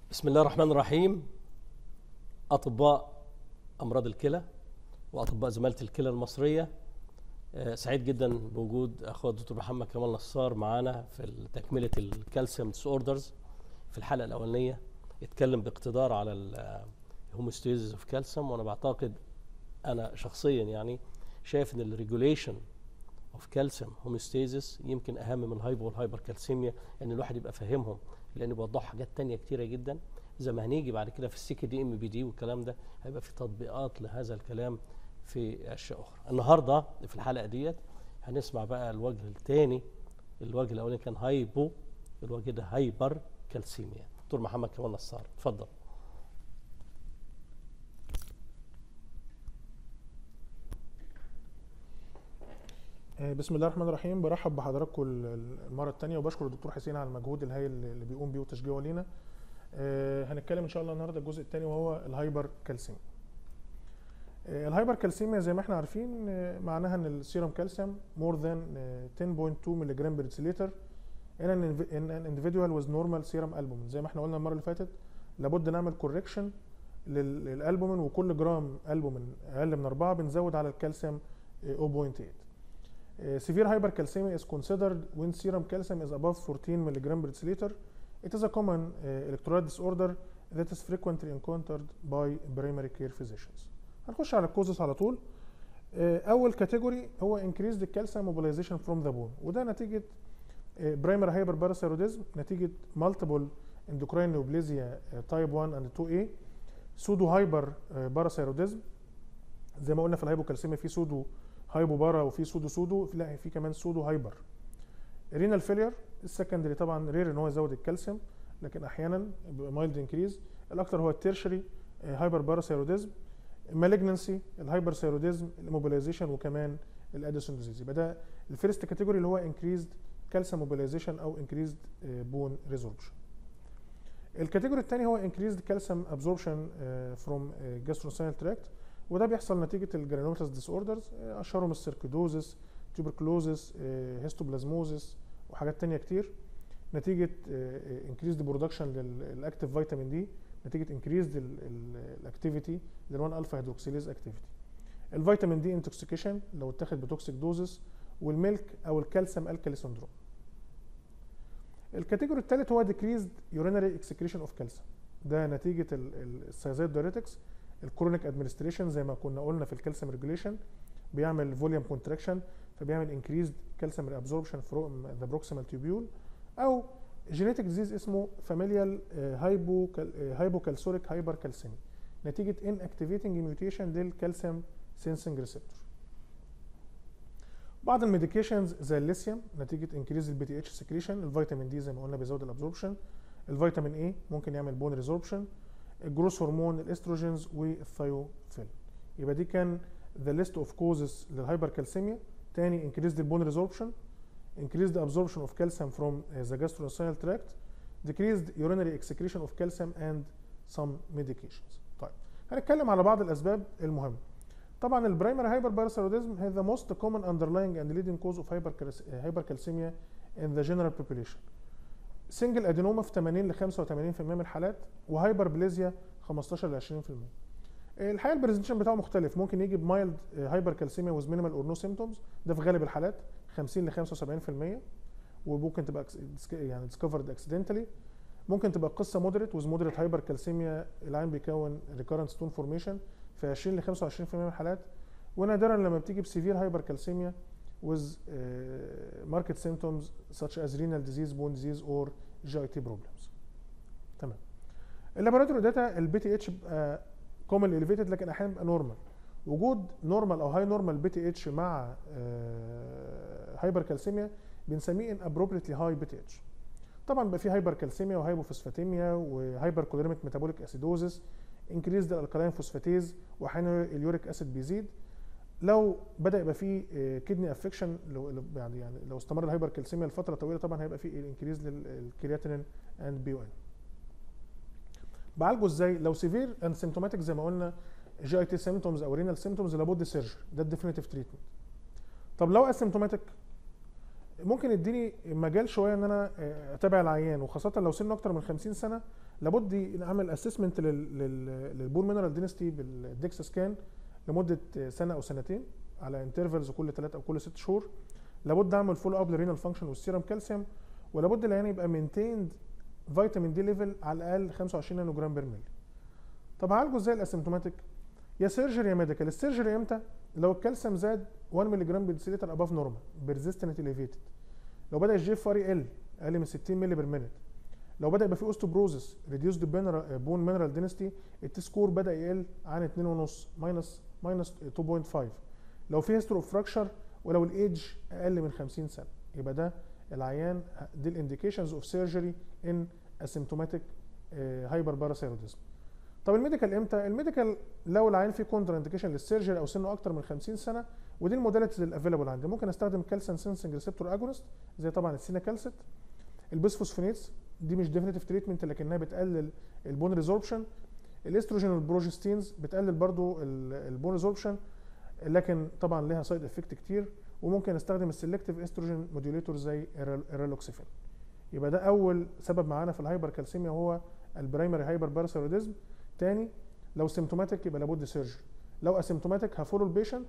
بسم الله الرحمن الرحيم أطباء أمراض الكلى وأطباء زمالة الكلى المصرية آه، سعيد جدا بوجود أخوة الدكتور محمد كمال نصار معانا في تكملة الكالسيوم ديس اوردرز في الحلقة الأولانية اتكلم باقتدار على الهوموستيزيس اوف كالسيوم وأنا بعتقد أنا شخصيا يعني شايف إن الريجوليشن اوف كالسيوم هوموستيزيس يمكن أهم من الهايبو والهايبر كالسيميا إن الواحد يبقى فاهمهم لان بيوضحوا حاجات تانية كتيره جدا زي ما هنيجي بعد كده في السكه دي ام بي دي والكلام ده هيبقى في تطبيقات لهذا الكلام في اشياء اخرى النهارده في الحلقه ديت هنسمع بقى الوجه الثاني الوجه الاولاني كان هايبو الوجه ده هايبر كالسيميا دكتور محمد كمال نصار اتفضل بسم الله الرحمن الرحيم برحب بحضراتكم المره الثانيه وبشكر الدكتور حسين على المجهود الهائل اللي بيقوم بيه وتشجيعه لينا هنتكلم ان شاء الله النهارده الجزء الثاني وهو الهايبر كالسيميا الهايبر كالسيميا زي ما احنا عارفين معناها ان السيروم كالسيوم مور ذان 10.2 ملي جرام بير ديسيليتر ان ان individual with normal serum albumin زي ما احنا قلنا المره اللي فاتت لابد نعمل كوركشن للالبومين وكل جرام البومين اقل من 4 بنزود على الكالسيوم 0.8 Uh, severe hypercalcemia is considered when serum calcium is above 14 mg per deciliter. It is a common uh, electrolyte disorder that is frequently encountered by primary care physicians. هنخش على الكوزس على طول. Uh, أول كاتيجوري هو increased calcium mobilization from the bone وده نتيجة primary hyperparathyroidism نتيجة multiple endocrine neoplasia type 1 and 2A pseudo hyperparathyroidism زي ما قلنا في الهايبوكالسيميا في سودو هايبو بارا وفي سودو سودو لا في كمان سودو هايبر رينال فيلير السكندري طبعا رير ان هو يزود الكالسيوم لكن احيانا بيبقى مايلد انكريز الاكثر هو التيرشري هايبر باراثيروديزم المالجنسي الهايبر ثيروديزم الموبيلايزيشن وكمان الاديسون ديزيز يبقى ده الفيرست كاتيجوري اللي هو انكريزد كالسيوم موبيلايزيشن او انكريزد بون ريزوربشن الكاتيجوري الثاني هو انكريزد كالسيوم ابزوربشن فروم جاستروساينال تراكت وده بيحصل نتيجه الجرانوماتس ديس اوردرز اشهرهم السيركيدوزس تيوبركلوزس هيستوبلازموزس وحاجات تانية كتير نتيجه انكريزد برودكشن للاكتيف فيتامين دي نتيجه انكريزد الاكتيفيتي لل1 الفا هيدروكسيليز اكتيفيتي الفيتامين دي انتوكسيكيشن لو اتاخد بتوكسيك دوزس والميلك او الكالسيوم الكالي سندروم الكاتيجوري الثالث هو ديكريزد يورينري اكسكريشن اوف كالسيوم ده نتيجه السايزايد دايريتكس الكرونيك ادمنستريشن زي ما كنا قلنا في الكالسيوم ريجوليشن بيعمل فوليوم كونتراكشن فبيعمل انكريزد كالسيوم ابزوربشن فروم ذا بروكسيمال تيوبيول او جينيتك ديزيز اسمه فاميليال هايبو هايبوكالسوريك هايبر كالسيمي نتيجه ان اكتيفيتنج ميوتيشن للكالسيوم سينسنج ريسبتور بعض الميديكيشنز زي الليثيوم نتيجه انكريز البي تي اتش سكريشن الفيتامين دي زي ما قلنا بيزود الابزوربشن الفيتامين اي ممكن يعمل بون ريزوربشن الجروس هرمون الاستروجينز والثايوفيل يبقى دي كان ذا ليست اوف كوزز للهايبر كالسيميا تاني انكريز البون ريزوربشن increased absorption of calcium from uh, the gastrointestinal tract decreased urinary excretion of calcium and some medications طيب هنتكلم على بعض الاسباب المهمه طبعا البرايمري هايبر باراثيروديزم هي the most common underlying and leading cause of hypercalcemia in the general population سنجل ادينوما في 80 ل 85% من الحالات وهايبر بليزيا 15 ل 20% الحقيقه البرزنتيشن بتاعه مختلف ممكن يجي بمايلد هايبر كالسيميا ويز مينيمال اور نو سيمتومز ده في غالب الحالات 50 ل 75% وممكن تبقى يعني ديسكفرد اكسيدنتالي ممكن تبقى قصه مودريت ويز مودريت هايبر كالسيميا العين بيكون ريكارنت ستون فورميشن في 20 ل 25% من الحالات ونادرا لما بتيجي بسيفير هايبر كالسيميا with uh, marked symptoms such as renal disease, bone disease or GIT problems. تمام. اللابوراتوري داتا البي تي اتش بيبقى كومن اليفيتد لكن احيانا بيبقى نورمال. وجود نورمال او هاي نورمال بي تي اتش مع هايبر كالسيميا بنسميه ان ابروبريتلي هاي بي تي اتش. طبعا بيبقى في هايبر كالسيميا وهايبوفوسفاتيميا وهايبر كوليرميك ميتابوليك اسيدوزس انكريزد الالكالين فوسفاتيز واحيانا اليوريك اسيد بيزيد لو بدا يبقى فيه كدني افكشن لو يعني يعني لو استمر الهايبر كالسيميا لفتره طويله طبعا هيبقى فيه انكريز للكرياتينين اند بي او ان بعالجه ازاي لو سيفير اند سيمتوماتيك زي ما قلنا جي اي تي سيمتومز او رينال سيمتومز لابد سيرجري ده الديفينيتيف تريتمنت طب لو اسيمتوماتيك ممكن يديني مجال شويه ان انا اتابع العيان وخاصه لو سنه اكتر من 50 سنه لابد نعمل اسسمنت للبون مينرال دينستي بالديكس سكان لمده سنه او سنتين على انترفلز كل ثلاثة او كل ست شهور لابد اعمل فولو اب للرينال فانكشن والسيرم كالسيوم ولابد العيان يبقى مينتيند فيتامين دي ليفل على الاقل 25 نانو جرام بير ملي طب هعالجه ازاي الاسيمتوماتيك يا سيرجري يا ميديكال السيرجري امتى لو الكالسيوم زاد 1 ملي جرام بير اباف نورمال بيرزيستنت اليفيتد لو بدا الجي اف ار ال اقل من 60 ملي بير مينت لو بدا يبقى في اوستوبروزس ريديوسد بون مينرال دينستي التي سكور بدا يقل عن 2.5 ماينس ماينس 2.5 لو في هيستوري اوف فراكشر ولو الايدج اقل من 50 سنه يبقى ده العيان دي الانديكيشنز اوف سيرجري ان اسيمتوماتيك هايبر باراثيروديزم طب الميديكال امتى الميديكال لو العيان فيه كونترا انديكيشن للسيرجري او سنه اكتر من 50 سنه ودي الموداليتيز الافيلابل عندي ممكن استخدم كالسيوم سنسنج ريسبتور اجونست زي طبعا السينا كالسيت البيسفوسفونيتس دي مش ديفينيتيف تريتمنت لكنها بتقلل البون ريزوربشن الاستروجين والبروجستينز بتقلل برضو البون ريزوربشن لكن طبعا لها سايد افكت كتير وممكن استخدم السلكتيف استروجين موديوليتور زي الريلوكسيفين يبقى ده اول سبب معانا في الهايبر كالسيميا هو البرايمري هايبر باراثيروديزم تاني لو سيمتوماتيك يبقى لابد سيرجري لو اسيمتوماتيك هفولو البيشنت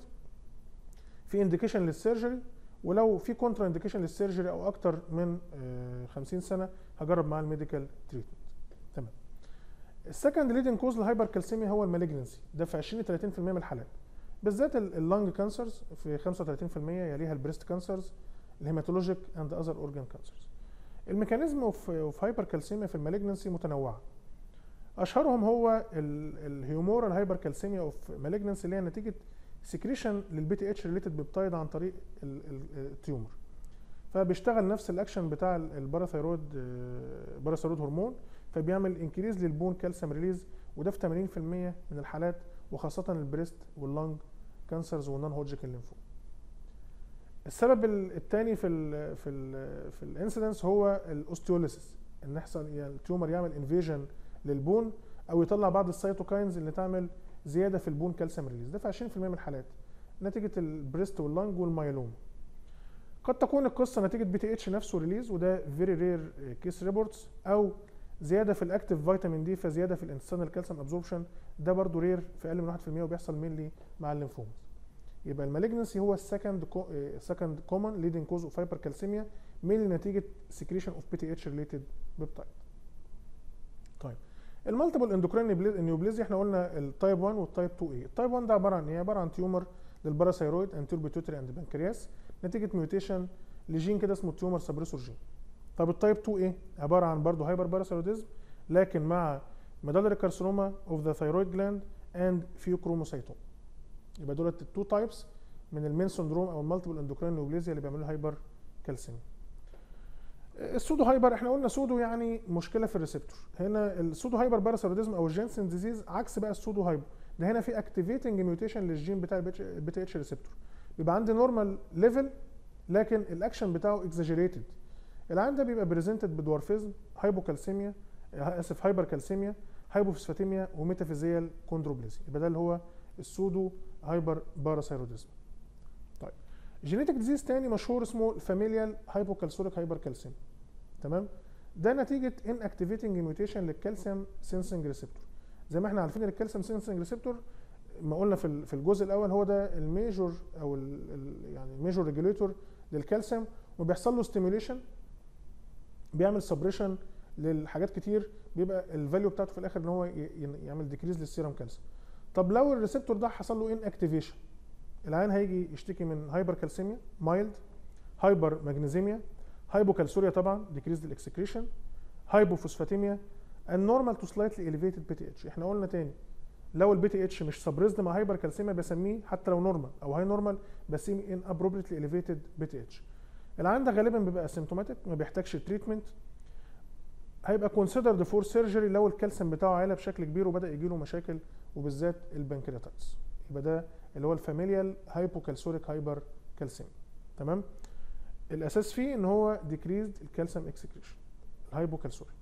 في انديكيشن للسيرجري ولو في كونترا انديكيشن للسيرجري او اكتر من 50 سنه هجرب معاه الميديكال تريتمنت تمام السكند ليدنج كوز للهايبر كالسيميا هو المالجنسي ده في 20 30% من الحالات بالذات اللنج كانسرز في 35% يليها البريست كانسرز الهيماتولوجيك اند اذر اورجان كانسرز الميكانيزم اوف اوف هايبر كالسيميا في المالجنسي متنوعه اشهرهم هو الهيومورال هايبر كالسيميا اوف مالجنسي اللي هي نتيجه سكريشن للبي تي اتش ريليتد بيبتايد عن طريق التيومر فبيشتغل نفس الاكشن بتاع الباراثيرويد باراثيرويد هرمون فبيعمل انكريز للبون كالسيوم ريليز وده في 80% من الحالات وخاصه البريست واللنج كانسرز والنون هوجيكن لينفوم السبب الثاني في ال في ال في الانسيدنس هو الاوستيوليسيس ان يحصل يعني التيومر يعمل انفيجن للبون او يطلع بعض السيتوكاينز اللي تعمل زياده في البون كالسيوم ريليز ده في 20% من الحالات نتيجه البريست واللنج والمايلوم قد تكون القصه نتيجه بي تي اتش نفسه ريليز وده فيري رير كيس ريبورتس او زياده في الاكتيف فيتامين دي فزياده في الانتستينال كالسيوم ابزوربشن ده برضو رير في اقل من 1% وبيحصل مينلي مع الليمفومز يبقى المالجنسي هو السكند سكند كومن ليدنج كوز اوف هايبر كالسيميا مينلي نتيجه سكريشن اوف بي تي اتش ريليتد بيبتايد طيب المالتيبل اندوكرين نيوبليزيا احنا قلنا التايب 1 والتايب 2 ايه التايب 1 ده عباره عن ايه عباره عن تيومر للباراثايرويد انتير بيتوتري اند بنكرياس نتيجه ميوتيشن لجين كده اسمه تيومر سبريسور جين طب التايب 2 ايه عباره عن برضه هايبر باراثايروديزم لكن مع ميدالري كارسينوما اوف ذا ثايرويد جلاند اند فيو كروموسايتوم يبقى دولت التو تايبس من المين سندروم او المالتيبل اندوكرين نيوبليزيا اللي بيعملوا هايبر كالسيميا السودو هايبر احنا قلنا سودو يعني مشكله في الريسبتور هنا السودو هايبر باراثيروديزم او الجينسن ديزيز عكس بقى السودو هايبر ده هنا في اكتيفيتنج ميوتيشن للجين بتاع البي تي اتش ريسبتور بيبقى عندي نورمال ليفل لكن الاكشن بتاعه اكزاجيريتد العين ده بيبقى بريزنتد بدوارفيزم هايبوكالسيميا اسف هايبر كالسيميا هايبوفوسفاتيميا وميتافيزيال كوندروبليزيا يبقى ده اللي هو السودو هايبر باراثيروديزم طيب جينيتك ديزيز تاني مشهور اسمه الفاميليال هايبوكالسوريك هايبر كالسيميا تمام ده نتيجه ان اكتيفيتنج ميوتيشن للكالسيوم سينسنج ريسبتور زي ما احنا عارفين الكالسيوم سينسنج ريسبتور ما قلنا في في الجزء الاول هو ده الميجور او ال ال يعني الميجور ريجوليتور للكالسيوم وبيحصل له ستيميوليشن بيعمل سبريشن للحاجات كتير بيبقى الفاليو بتاعته في الاخر ان هو يعمل ديكريز للسيرم كالسيوم طب لو الريسبتور ده حصل له ان اكتيفيشن العيان هيجي يشتكي من هايبر كالسيميا مايلد هايبر ماجنيزيميا هايبوكالسوريا طبعا ديكريز الاكسكريشن هايبوفوسفاتيميا النورمال تو سلايتلي اليفيتد بي تي اتش احنا قلنا تاني لو البي تي اتش مش سبريزد مع هايبر كالسيميا بسميه حتى لو نورمال او هاي نورمال بسميه ان ابروبريتلي اليفيتد بي تي اتش العيان ده غالبا بيبقى اسيمتوماتيك ما بيحتاجش تريتمنت هيبقى كونسيدرد فور سيرجري لو الكالسيوم بتاعه عالي بشكل كبير وبدا يجي له مشاكل وبالذات البنكرياتايتس يبقى ده اللي هو الفاميليال هايبوكالسوريك هايبر كالسيميا تمام الاساس فيه ان هو ديكريزد الكالسيوم اكسكريشن الهايبوكالسوري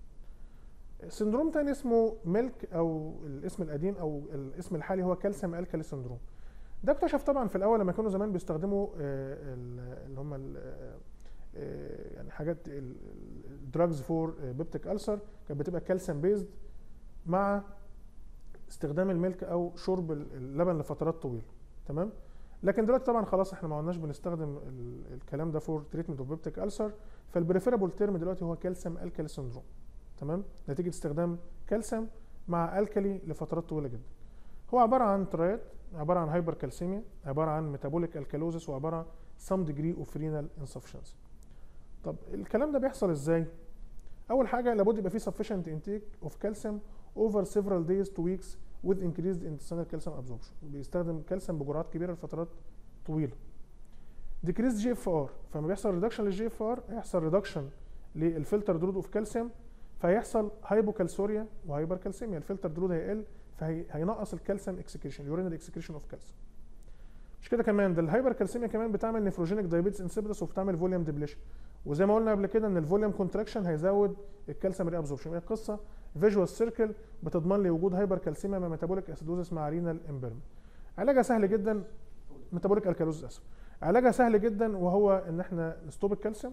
سندروم تاني اسمه ميلك او الاسم القديم او الاسم الحالي هو كالسيوم الكالي سندروم ده اكتشف طبعا في الاول لما كانوا زمان بيستخدموا اللي هم آه، يعني حاجات الدراجز فور بيبتيك ألسر كانت بتبقى كالسيوم بيزد مع استخدام الملك او شرب اللبن لفترات طويله تمام لكن دلوقتي طبعا خلاص احنا ما عدناش بنستخدم ال- الكلام ده فور تريتمنت اوف بيبتيك ألسر فالبريفيرابل تيرم دلوقتي هو كالسيوم الكالي سندروم تمام نتيجه استخدام كالسيوم مع الكالي لفترات طويله جدا هو عباره عن ترايات عباره عن هايبر كالسيميا عباره عن ميتابوليك الكالوزس وعباره عن some degree of renal insufficiency طب الكلام ده بيحصل ازاي اول حاجه لابد يبقى فيه sufficient intake of calcium over several days to weeks with increased intestinal calcium absorption بيستخدم كالسيوم بجرعات كبيره لفترات طويله decreased جي اف ار فلما بيحصل ريدكشن للجي اف ار هيحصل ريدكشن للفلتر درود اوف كالسيوم فهيحصل هايبوكالسوريا وهايبر كالسيميا الفلتر درود هيقل فهينقص الكالسيوم اكسكريشن اليورينال اكسكريشن اوف كالسيوم مش كده كمان ده الهايبر كالسيميا كمان بتعمل نيفروجينيك دايابيتس انسيبيدس وبتعمل فوليوم ديبليشن وزي ما قلنا قبل كده ان الفوليوم كونتراكشن هيزود الكالسيوم ري ابزوربشن هي القصه فيجوال سيركل بتضمن لي وجود هايبر كالسيميا مع ميتابوليك اسيدوزس مع رينال امبيرمنت علاجها سهل جدا ميتابوليك الكالوزس اسف علاجها سهل جدا وهو ان احنا نستوب الكالسيوم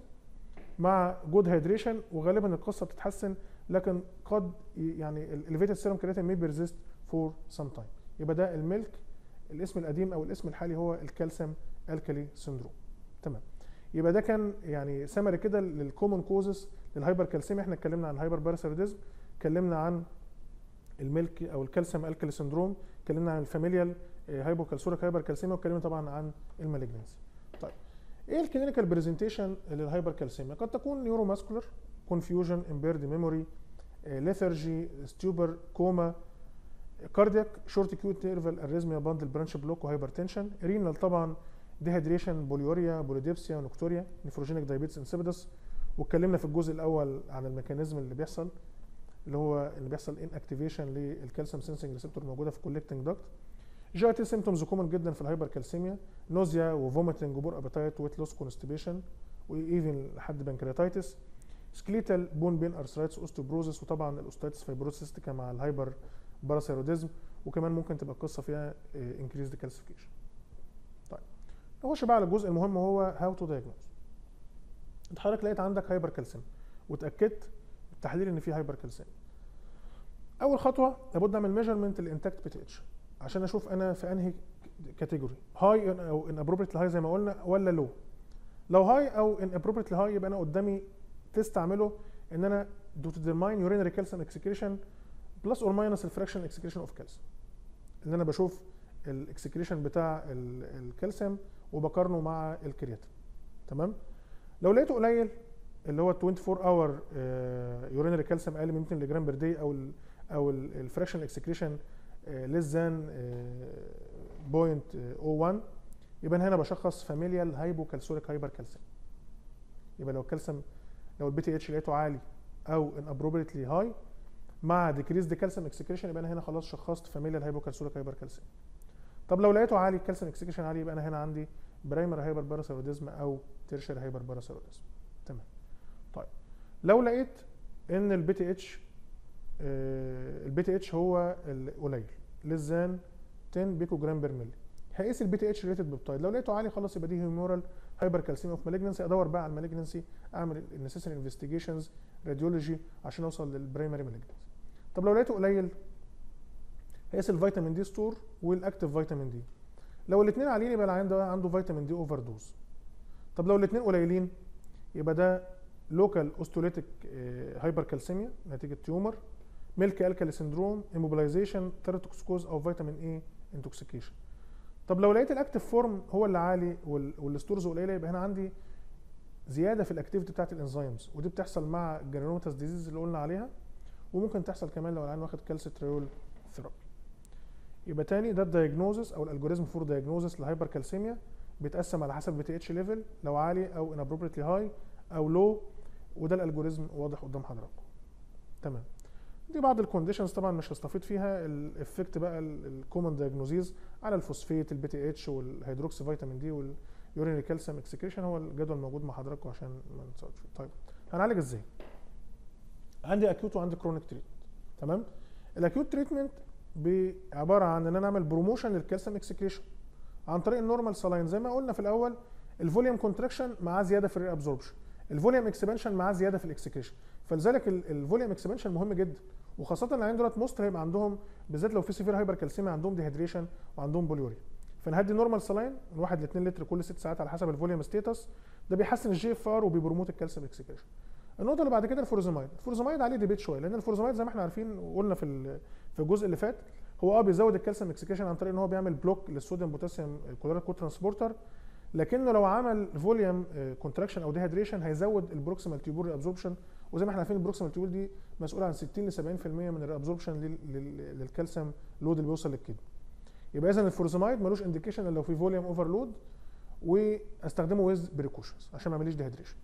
مع جود هيدريشن وغالبا القصه بتتحسن لكن قد ي- يعني الاليفيتد سيرم كرياتين مي بيرزيست فور سم تايم يبقى ده الميلك الاسم القديم او الاسم الحالي هو الكالسيوم الكالي سندروم تمام يبقى ده كان يعني سمري كده للكومن كوزز للهايبر كالسيميا احنا اتكلمنا عن الهايبر باراسيروديزم اتكلمنا عن الميلك او الكالسيوم الكالي سندروم اتكلمنا عن الفاميليال هايبوكالسوريك هايبر كالسيميا واتكلمنا طبعا عن المالجنسي طيب ايه الكلينيكال برزنتيشن للهايبر كالسيميا قد تكون نيورو ماسكولار كونفيوجن امبيرد ميموري ليثرجي ستيوبر كوما كاردياك شورت كيوت نيرفال اريزميا باندل برانش بلوك وهايبرتنشن رينال طبعا ديهيدريشن بوليوريا بوليديبسيا نكتوريا نيفروجينيك دايابيتس انسيبيدس واتكلمنا في الجزء الاول عن الميكانيزم اللي بيحصل اللي هو اللي بيحصل ان اكتيفيشن للكالسيوم سنسنج ريسبتور موجوده في الكولكتنج داكت جي تي سيمتومز كومن جدا في الهايبر كالسيميا نوزيا وفوميتنج وبور ابيتايت ويت لوس كونستيبيشن وايفن لحد بنكرياتايتس سكليتال بون بين ارثرايتس اوستوبروزس وطبعا الاوستايتس فايبروسيستيكا مع الهايبر باراسيروديزم وكمان ممكن تبقى القصه فيها انكريزد كالسيفيكيشن طيب نخش بقى على الجزء المهم وهو هاو تو دايجنوز انت حضرتك لقيت عندك هايبر كالسيم واتاكدت بالتحليل ان في هايبر كالسيم اول خطوه لابد اعمل ميجرمنت للانتاكت بي تي اتش عشان اشوف انا في انهي كاتيجوري هاي او ان ابروبريتلي هاي زي ما قلنا ولا لو لو هاي او ان ابروبريتلي هاي يبقى انا قدامي تيست اعمله ان انا دو ديترماين يورينري كالسيوم اكسكريشن بلس اور ماينس الفراكشن اكسكريشن اوف كالسيوم ان انا بشوف الاكسكريشن بتاع ال- الكالسيوم وبقارنه مع الكرياتين تمام لو لقيته قليل اللي هو 24 اور يورينري كالسيوم اقل من 200 ملي جرام بير داي او ال او الفراكشن اكسكريشن ليس ذان 0.01 يبقى أنا هنا بشخص فاميليال هايبوكالسوريك هايبر كالسيوم يبقى لو الكالسيوم لو البي تي اتش لقيته عالي او ان ابروبريتلي هاي مع ديكريز كالسيوم اكسكريشن يبقى انا هنا خلاص شخصت فاميليال هايبوكالسوريك هايبر كالسيوم طب لو لقيته عالي الكالسيوم اكسكريشن عالي يبقى انا هنا عندي برايمر هايبر باراسيروديزم او تيرشر هايبر باراسيروديزم تمام طيب لو لقيت ان البي تي اتش البي تي اتش هو القليل للزان 10 بيكو جرام بير ملي هقيس البي تي اتش ريتد بيبتايد لو لقيته عالي خلاص يبقى دي هيمورال هايبر كالسيميا اوف مالجنسي ادور بقى على المالجنسي اعمل النسيسري انفستيجيشنز راديولوجي عشان اوصل للبرايمري مالجنسي طب لو لقيته قليل هقيس الفيتامين دي ستور والاكتيف فيتامين دي لو الاثنين عاليين يبقى العيان ده عنده فيتامين دي اوفر دوز طب لو الاثنين قليلين يبقى ده لوكال اوستوليتيك هايبر كالسيميا نتيجه تيومر ميلك الكالي سندروم اموبلايزيشن تيراتوكسكوز او فيتامين اي انتوكسيكيشن طب لو لقيت الاكتيف فورم هو اللي عالي وال- والستورز قليله يبقى هنا عندي زياده في الاكتيفيتي بتاعت الانزيمز ودي بتحصل مع الجرانوماتاس ديزيز اللي قلنا عليها وممكن تحصل كمان لو العيان واخد كالسيتريول ثيرابي يبقى تاني ده الدايجنوزس او الالجوريزم فور دايجنوزس لهايبر كالسيميا بيتقسم على حسب بي تي اتش ليفل لو عالي او ان ابروبريتلي هاي او لو وده الالجوريزم واضح قدام حضراتكم تمام دي بعض الكونديشنز طبعا مش هستفيد فيها الافكت بقى الكومن دايجنوزيز على الفوسفيت البي تي اتش والهيدروكسي فيتامين دي واليورينري كالسيوم اكسكريشن هو الجدول موجود مع حضراتكم عشان ما نسقطش فيه طيب هنعالج ازاي عندي اكيوت وعندي كرونيك تريتمنت تمام الاكيوت تريتمنت عباره عن ان انا اعمل بروموشن للكالسيوم اكسكريشن عن طريق النورمال سلاين زي ما قلنا في الاول الفوليوم كونتراكشن مع زياده في الري ابزوربشن الفوليوم اكسبانشن معاه زياده في الاكسكريشن فلذلك الفوليوم اكسبانشن مهم جدا وخاصه العيان دولت موست هيبقى عندهم بالذات لو في سيفير هايبر كالسيميا عندهم ديهيدريشن وعندهم بوليوريا فنهدي نورمال سلاين من 1 ل 2 لتر كل 6 ساعات على حسب الفوليوم ستيتس ده بيحسن الجي اف ار وبيبروموت الكالسيوم اكسكريشن النقطه اللي بعد كده الفورزامايد الفورزامايد عليه ديبيت شويه لان الفورزامايد زي ما احنا عارفين وقلنا في ال- في الجزء اللي فات هو اه بيزود الكالسيوم اكسكريشن عن طريق ان هو بيعمل بلوك للصوديوم بوتاسيوم كلوريد كو ترانسبورتر لكنه لو عمل فوليوم كونتراكشن او ديهيدريشن هيزود البروكسيمال تيوبول ابزوربشن وزي ما احنا عارفين البروكسيمال تيوبول دي مسؤوله عن 60 ل 70% من الابزوربشن للكالسيوم لود اللي بيوصل للكدني يبقى اذا الفورزامايد ملوش انديكيشن الا لو في فوليوم اوفرلود واستخدمه ويز بريكوشنز عشان ما اعمليش ديهيدريشن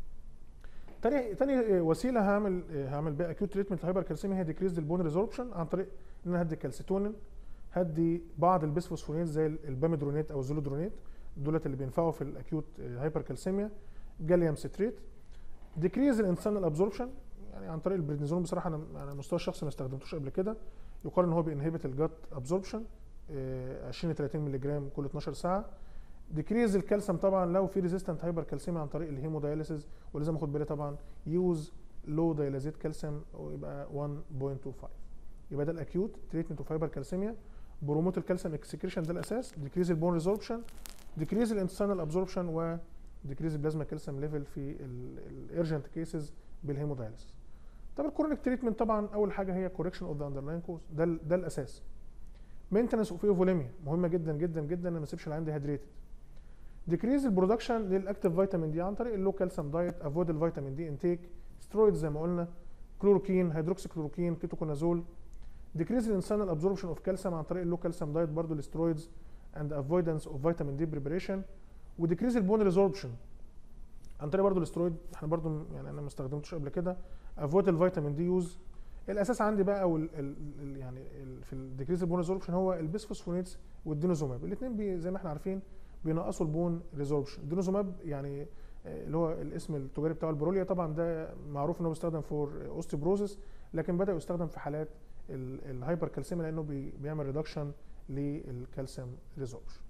تاني تاني وسيله هعمل هعمل بيها اكيوت تريتمنت الهايبر كالسيميا هي ديكريز البون ريزوربشن عن طريق ان انا هدي كالسيتونين هدي بعض البيسفوسفونيت زي الباميدرونيت او الزولودرونيت دولت اللي بينفعوا في الاكيوت هايبر كالسيميا جاليوم ستريت ديكريز الانسان ابزوربشن يعني عن طريق البريدنيزون بصراحه انا على المستوى الشخصي ما استخدمتوش قبل كده يقال ان هو بينهبت الجات ابزوربشن 20 ل 30 مللي جرام كل 12 ساعه ديكريز الكالسيوم طبعا لو في ريزيستنت هايبر كالسيميا عن طريق الهيموداياليسيس ولازم اخد بالي طبعا يوز لو دايلازيت كالسيوم ويبقى 1.25 يبقى ده الاكيوت تريتمنت اوف هايبر كالسيميا بروموت الكالسيوم اكسكريشن ده الاساس ديكريز البون ريزوربشن ديكريز الانتستينال ابزوربشن و ديكريز البلازما كالسيوم ليفل في الارجنت كيسز بالهيمودايليسيس طب الكورونيك تريتمنت طبعا اول حاجه هي كوركشن اوف ذا اندرلاين كوز ده ال- ده الاساس مينتنس اوف ايوفوليميا مهمه جدا جدا جدا ما اسيبش العيان ديهيدريتد ديكريز البرودكشن للاكتيف فيتامين دي عن طريق اللو كالسيوم دايت افويد الفيتامين دي انتيك سترويد زي ما قلنا كلوروكين هيدروكسي كلوروكين كيتوكونازول ديكريز الانسان الابزوربشن اوف كالسيوم عن طريق اللو كالسيوم دايت برضه السترويدز اند افويدنس اوف فيتامين دي بريبريشن وديكريز البون ريزوربشن عن طريق برضه الاسترويد احنا برضه يعني انا ما استخدمتوش قبل كده افويد الفيتامين دي يوز الاساس عندي بقى او ال ال ال يعني ال في الديكريز البون ريزوربشن هو البيسفوسفونيتس والدينوزوماب الاثنين بي زي ما احنا عارفين بينقصوا البون ريزوربشن الدينوزوماب يعني آه، اللي هو الاسم التجاري بتاعه البروليا طبعا ده معروف انه بيستخدم فور اوستيبروزس لكن بدا يستخدم في حالات ال- الهايبر كالسيميا لانه بي- بيعمل ريدكشن للكالسيوم ريزوربشن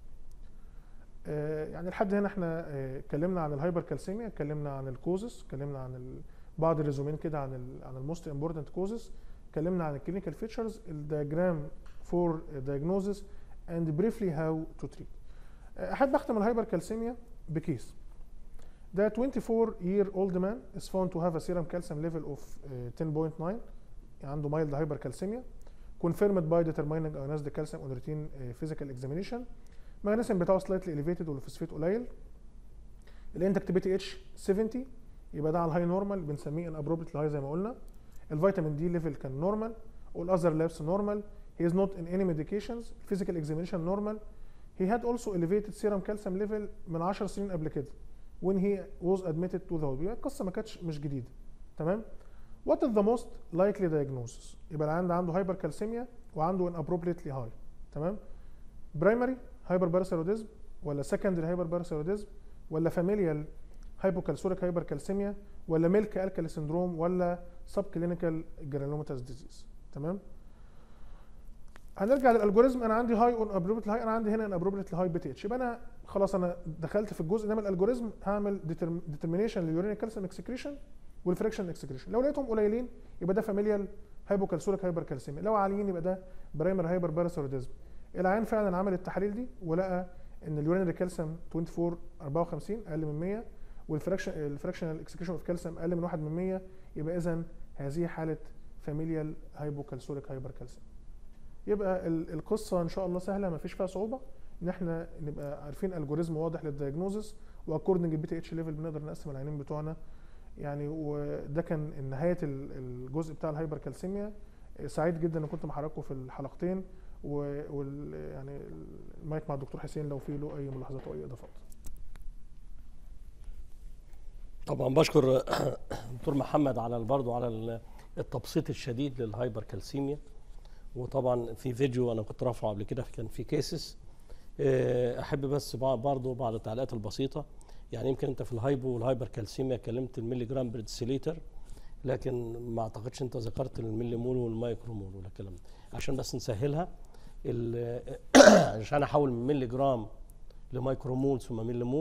آه، يعني لحد هنا احنا آه، اتكلمنا عن الهايبر كالسيميا اتكلمنا عن الكوزس اتكلمنا عن ال- بعض الريزومين كده عن ال عن الموست امبورتنت كوزس اتكلمنا عن الكلينيكال فيتشرز الدياجرام فور diagnosis اند بريفلي هاو تو تريت احب اختم الهايبر كالسيميا بكيس ده 24 year old man is found to have a serum calcium level of uh, 10.9 عنده mild hypercalcemia confirmed by determining ionized calcium on routine uh, physical examination المغنيسيوم بتاعه slightly elevated والفوسفات قليل الانتكت بي تي اتش 70 يبقى ده على الهاي نورمال بنسميه ان ابروبريت هاي زي ما قلنا الفيتامين دي ليفل كان نورمال والاذر لابس نورمال he is not in any medications physical examination normal he had also elevated serum calcium level من 10 سنين قبل كده when he was admitted to the hospital يبقى القصه ما كانتش مش جديده تمام what is the most likely diagnosis يبقى العيان ده عنده hypercalcemia وعنده inappropriately high تمام primary hyperparathyroidism ولا secondary hyperparathyroidism ولا familial hypocalcuric hypercalcemia ولا ميلك الكالي سندروم ولا سب كلينيكال جرانوماتاس ديزيز تمام هنرجع للالجوريزم انا عندي هاي اون ابروبريت هاي انا عندي هنا ان ابروبريت هاي بي تي اتش يبقى انا خلاص انا دخلت في الجزء ده من الالجوريزم هعمل ديترمينيشن لليورين كالسيوم اكسكريشن والفريكشن اكسكريشن لو لقيتهم قليلين يبقى ده فاميليال هايبوكالسوريك هايبر كالسيميا لو عاليين يبقى ده برايمر هايبر باراثيروديزم العيان فعلا عمل التحاليل دي ولقى ان اليورينري كالسيوم 24 54 اقل من 100 والفراكشن الفراكشنال اكسكريشن اوف كالسيوم اقل من 1 من 100 يبقى اذا هذه حاله فاميليال هايبوكالسوريك هايبر كالسيوم يبقى ال- القصه ان شاء الله سهله ما فيش فيها صعوبه ان احنا نبقى عارفين الجوريزم واضح للدايجنوزس واكوردنج البي تي اتش ليفل بنقدر نقسم العينين بتوعنا يعني وده كان نهايه ال- الجزء بتاع الهايبر كالسيميا سعيد جدا ان كنت مع حضراتكم في الحلقتين و- وال يعني المايك مع الدكتور حسين لو في له اي ملاحظات او اي اضافات طبعا بشكر دكتور محمد على برضه على ال- التبسيط الشديد للهايبر كالسيميا وطبعا في فيديو انا كنت رافعه قبل كده كان في كيسز احب بس برضه بعض التعليقات البسيطه يعني يمكن انت في الهايبو والهايبر كالسيميا كلمت الملي جرام بريدسيليتر لكن ما اعتقدش انت ذكرت الملي مول والمايكرو مول ولا الكلام ده عشان بس نسهلها ال- عشان احول من ملي جرام لمايكرو مول ثم ملي مول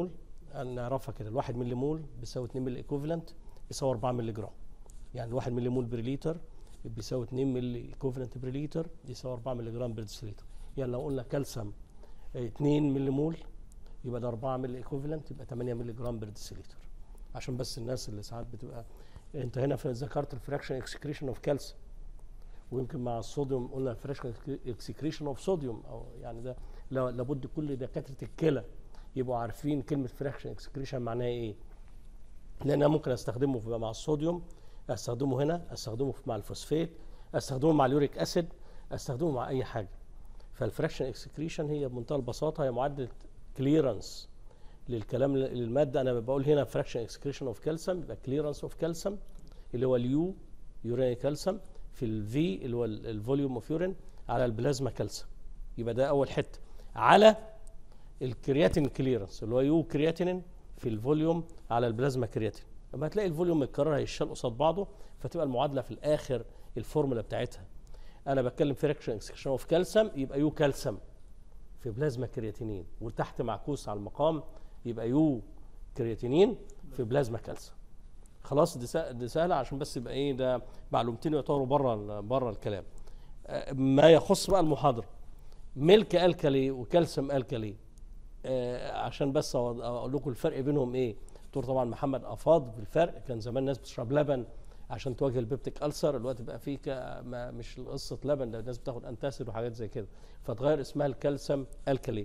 نعرفها كده الواحد ملي مول بيساوي 2 ملي ايكوفالنت يساوي 4 ملي جرام يعني الواحد ملي مول بر لتر بيساوي 2 ملي ايكوفالنت بر لتر يساوي 4 ملي جرام بر ديسيلتر يعني لو قلنا كالسيوم 2 ملي مول يبقى ده 4 ملي ايكوفالنت يبقى 8 ملي جرام بر ديسيلتر عشان بس الناس اللي ساعات بتبقى انت هنا في ذكرت الفراكشن اكسكريشن اوف كالسيوم ويمكن مع الصوديوم قلنا الفراكشن اكسكريشن اوف صوديوم او يعني ده لا- لابد كل دكاتره الكلى يبقوا عارفين كلمه فراكشن اكسكريشن معناها ايه لان انا ممكن استخدمه في- مع الصوديوم استخدمه هنا استخدمه في- مع الفوسفات استخدمه مع اليوريك اسيد استخدمه مع اي حاجه فالفراكشن اكسكريشن هي بمنتهى البساطه هي معادله كليرنس للكلام للماده انا بقول هنا فراكشن اكسكريشن اوف كالسيوم يبقى كليرنس اوف كالسيوم اللي هو اليو يورين كالسيوم في الفي اللي هو الفوليوم اوف يورين على البلازما كالسيوم يبقى ده اول حته على الكرياتين كليرنس اللي هو يو كرياتينين في الفوليوم على البلازما كرياتين لما هتلاقي الفوليوم متكرر هيشال قصاد بعضه فتبقى المعادله في الاخر الفورمولا بتاعتها انا بتكلم فراكشن اكسكشن اوف كالسيوم يبقى يو كالسيوم في بلازما كرياتينين وتحت معكوس على المقام يبقى يو كرياتينين في بلازما كالسيوم خلاص دي سا- دي سهله عشان بس يبقى ايه ده معلومتين يعتبروا بره بره الكلام آه، ما يخص بقى المحاضره ملك الكلي وكالسيوم الكلي آه، عشان بس أو- اقول لكم الفرق بينهم ايه دكتور طبعا محمد افاض بالفرق كان زمان الناس بتشرب لبن عشان تواجه البيبتيك السر الوقت بقى فيه ك- ما مش قصه لبن ده الناس بتاخد انتاسيد وحاجات زي كده فتغير اسمها الكالسيوم الكلي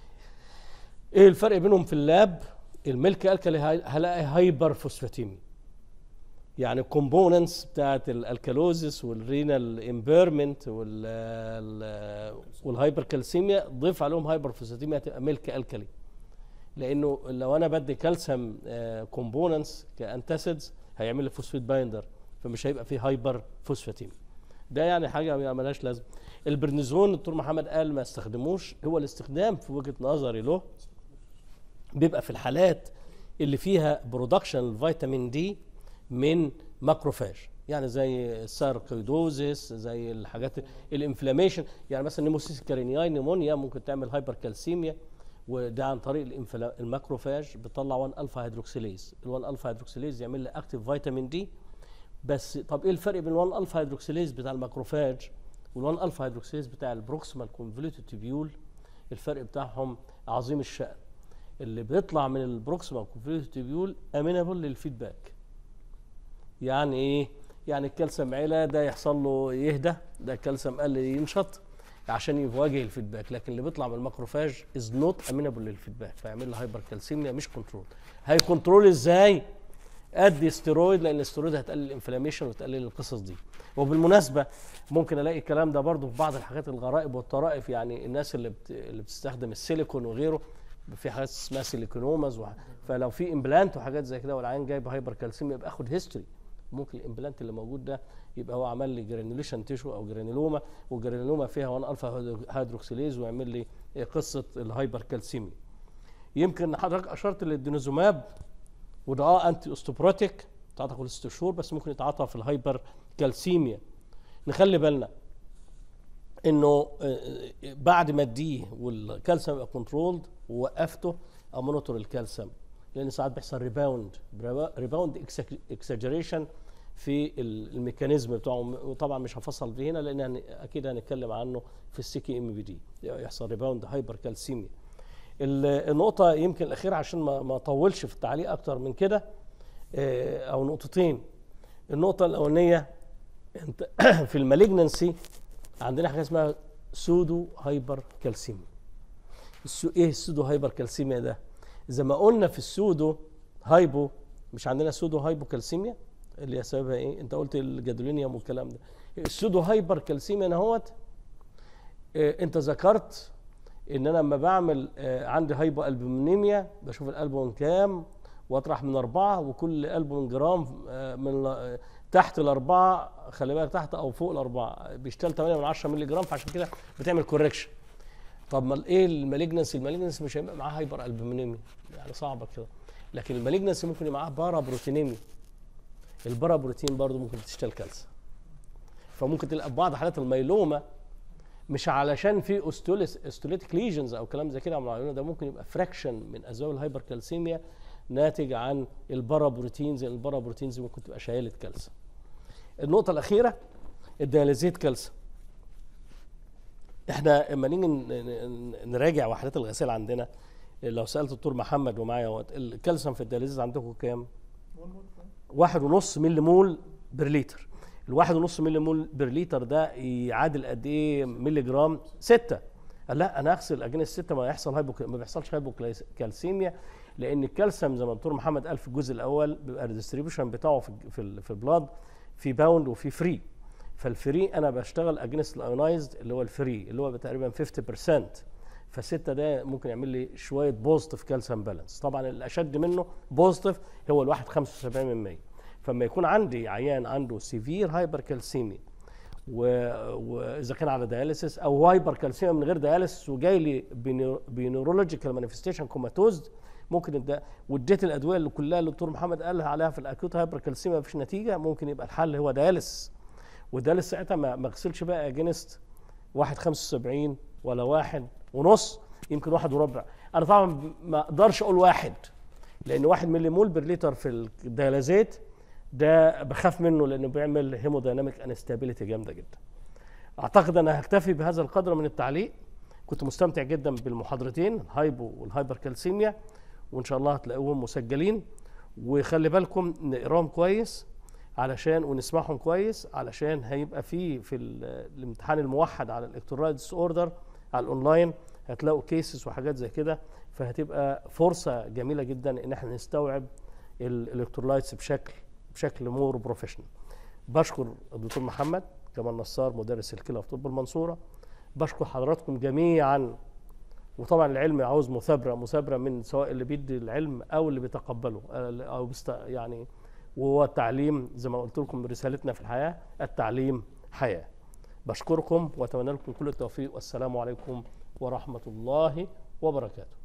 ايه الفرق بينهم في اللاب الملك الكلي هاي- هلاقي هايبر فوسفاتيمي يعني الكومبوننتس بتاعت الالكالوزيس والرينال امبيرمنت والهايبر كالسيميا ضيف عليهم هايبر فوسفاتيميا هتبقى ملك الكلي لانه لو انا بدي كالسيوم كومبوننتس كانتاسيدز هيعمل لي فوسفيت بايندر فمش هيبقى فيه هايبر فوسفاتيميا ده يعني حاجه ملهاش لازمه البرنيزون الدكتور محمد قال ما استخدموش هو الاستخدام في وجهه نظري له بيبقى في الحالات اللي فيها برودكشن الفيتامين دي من ماكروفاج يعني زي الساركويدوزيس زي الحاجات الانفلاميشن يعني مثلا نيموسيس كارينياي نيمونيا ممكن تعمل هايبر كالسيميا وده عن طريق الانفلا- الماكروفاج بيطلع 1 الفا هيدروكسيليز ال 1 الفا هيدروكسيليز يعمل لي اكتيف فيتامين دي بس طب ايه الفرق بين 1 الفا هيدروكسيليز بتاع الماكروفاج وال 1 الفا هيدروكسيليز بتاع البروكسيمال كونفوليوتد تيبيول الفرق بتاعهم عظيم الشأن اللي بيطلع من البروكسيمال كونفوليوتد تيبيول امينابل للفيدباك يعني ايه يعني الكالسيوم علا ده يحصل له يهدى ده الكالسيوم قل ينشط عشان يواجه الفيدباك لكن اللي بيطلع من الماكروفاج از نوت امينابل للفيدباك فيعمل له هايبر كالسيميا مش كنترول هاي كنترول ازاي ادي ستيرويد لان الاستيرويد هتقلل الانفلاميشن وتقلل القصص دي وبالمناسبه ممكن الاقي الكلام ده برضو في بعض الحاجات الغرائب والطرائف يعني الناس اللي بت... اللي بتستخدم السيليكون وغيره في حاجات اسمها سيليكونوماز وح... فلو في امبلانت وحاجات زي كده والعيان جايب هايبر كالسيميا يبقى اخد هيستوري ممكن الامبلانت اللي موجود ده يبقى هو عمل لي جرانيوليشن تيشو او جرانيلوما والجرانيلوما فيها 1 الفا هيدروكسيليز ويعمل لي قصه الهايبر كالسيميا يمكن حضرتك اشرت للدينوزوماب وده اه انتي اوستوبروتيك بتاعتها كل ست شهور بس ممكن يتعاطى في الهايبر كالسيميا نخلي بالنا انه آه، بعد ما اديه والكالسيوم يبقى كنترولد ووقفته امونيتور الكالسيوم لان ساعات بيحصل ريباوند ريباوند اكسجريشن في ال- الميكانيزم بتاعه وطبعا مش هفصل فيه هنا لان هن- اكيد هنتكلم عنه في السيكي ام بي دي يحصل ريباوند هايبر كالسيميا ال- النقطة يمكن الأخيرة عشان ما ما أطولش في التعليق أكتر من كده آه، أو نقطتين النقطة الأولانية أنت في المالجنسي عندنا حاجة اسمها سودو هايبر كالسيميا السو إيه السودو هايبر كالسيميا ده؟ زي ما قلنا في السودو هايبو مش عندنا سودو هايبو كالسيميا اللي هي سببها ايه؟ انت قلت الجادولينيوم والكلام ده. السودو هايبر كالسيميا اهوت آه، انت ذكرت ان انا لما بعمل آه، عندي هايبو البومينيميا بشوف الالبوم كام واطرح من اربعه وكل البوم جرام آه، من ال- تحت الاربعه خلي بالك تحت او فوق الاربعه بيشتغل 8 من 10 مللي جرام فعشان كده بتعمل كوركشن طب ما ايه المالجنسي المالجنسي مش هيبقى معاه هايبر البومينيميا يعني صعبه كده لكن المالجنسي ممكن يبقى معاه بارا بروتينيميا البارا بروتين برضه ممكن تشتغل كالسيوم فممكن تلاقي في بعض حالات الميلوما مش علشان في استوليتيك ليجنز او كلام زي كده على العيون ده ممكن يبقى فراكشن من اسباب الهايبركالسيميا ناتج عن البارابروتينز البارابروتينز ممكن تبقى شايله كالسيوم النقطه الاخيره الدياليزيت كالسيوم احنا لما نيجي نراجع وحدات الغسيل عندنا لو سالت الدكتور محمد ومعايا الكالسيوم في الدياليزيز عندكم كام؟ واحد ونص ملي مول بر لتر الواحد ونص ملي مول بر لتر ده يعادل قد ايه ملي جرام؟ ستة قال لا انا اغسل اجنس ستة ما يحصل هايبو ما بيحصلش هايبوكالسيميا لان الكالسيوم زي ما الدكتور محمد قال في الجزء الاول بيبقى الديستريبيوشن بتاعه في في, في البلاد في باوند وفي فري فالفري انا بشتغل اجنس الايونايزد اللي هو الفري اللي هو تقريبا 50% فالستة ده ممكن يعمل لي شويه بوزيتيف كالسيوم بالانس طبعا الاشد منه بوزيتيف هو الواحد 75% فما يكون عندي عيان عنده سيفير هايبر كالسيميا واذا كان على دياليسيس او هايبر كالسيميا من غير دياليسيس وجاي لي بنيورولوجيكال مانيفستيشن كوماتوز ممكن ده واديت الادويه اللي كلها اللي الدكتور محمد قالها عليها في الاكيوت هايبر كالسيميا مفيش نتيجه ممكن يبقى الحل هو دياليسيس والدياليسيس ساعتها ما اغسلش بقى اجينست واحد 75 ولا واحد ونص يمكن واحد وربع انا طبعا ما اقدرش اقول واحد لان واحد ملي مول بر لتر في الديالازيت ده بخاف منه لانه بيعمل هيمودايناميك انستابيليتي جامده جدا اعتقد انا هكتفي بهذا القدر من التعليق كنت مستمتع جدا بالمحاضرتين الهايبو والهايبر كالسيميا وان شاء الله هتلاقوهم مسجلين وخلي بالكم نقراهم كويس علشان ونسمعهم كويس علشان هيبقى في في الامتحان الموحد على الالكترولايت ديس اوردر على الاونلاين هتلاقوا كيسز وحاجات زي كده فهتبقى فرصه جميله جدا ان احنا نستوعب الالكترولايتس بشكل بشكل مور بروفيشنال بشكر الدكتور محمد جمال نصار مدرس الكلى في طب المنصوره بشكر حضراتكم جميعا وطبعا العلم عاوز مثابره مثابره من سواء اللي بيدي العلم او اللي بيتقبله او بيست يعني وهو التعليم زي ما قلت لكم رسالتنا في الحياه التعليم حياه بشكركم واتمنى لكم كل التوفيق والسلام عليكم ورحمه الله وبركاته